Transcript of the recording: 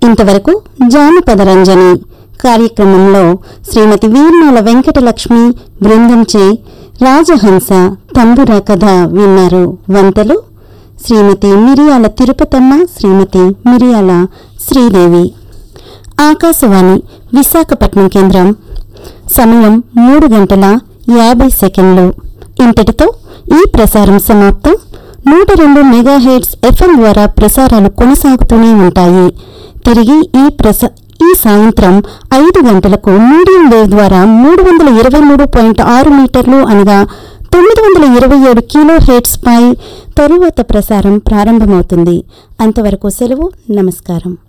ఇంతవరకు జానపద రంజని కార్యక్రమంలో శ్రీమతి వీర్నాల వెంకటలక్ష్మి బృందంచే రాజహంస తంబుర కథ విన్నారు వంటలు శ్రీమతి మిరియాల తిరుపతమ్మ శ్రీమతి మిరియాల శ్రీదేవి ఆకాశవాణి విశాఖపట్నం కేంద్రం సమయం మూడు గంటల యాభై సెకండ్లు ఇంతటితో ఈ ప్రసారం సమాప్తం నూట రెండు మెగాహెడ్స్ ఎఫ్ఎం ద్వారా ప్రసారాలు కొనసాగుతూనే ఉంటాయి తిరిగి ఈ ప్రస ఈ సాయంత్రం ఐదు గంటలకు మీడియం వేవ్ ద్వారా మూడు వందల ఇరవై మూడు పాయింట్ ఆరు మీటర్లు అనగా తొమ్మిది వందల ఇరవై ఏడు కిలో హెడ్స్ పై తరువాత ప్రసారం ప్రారంభమవుతుంది అంతవరకు సెలవు నమస్కారం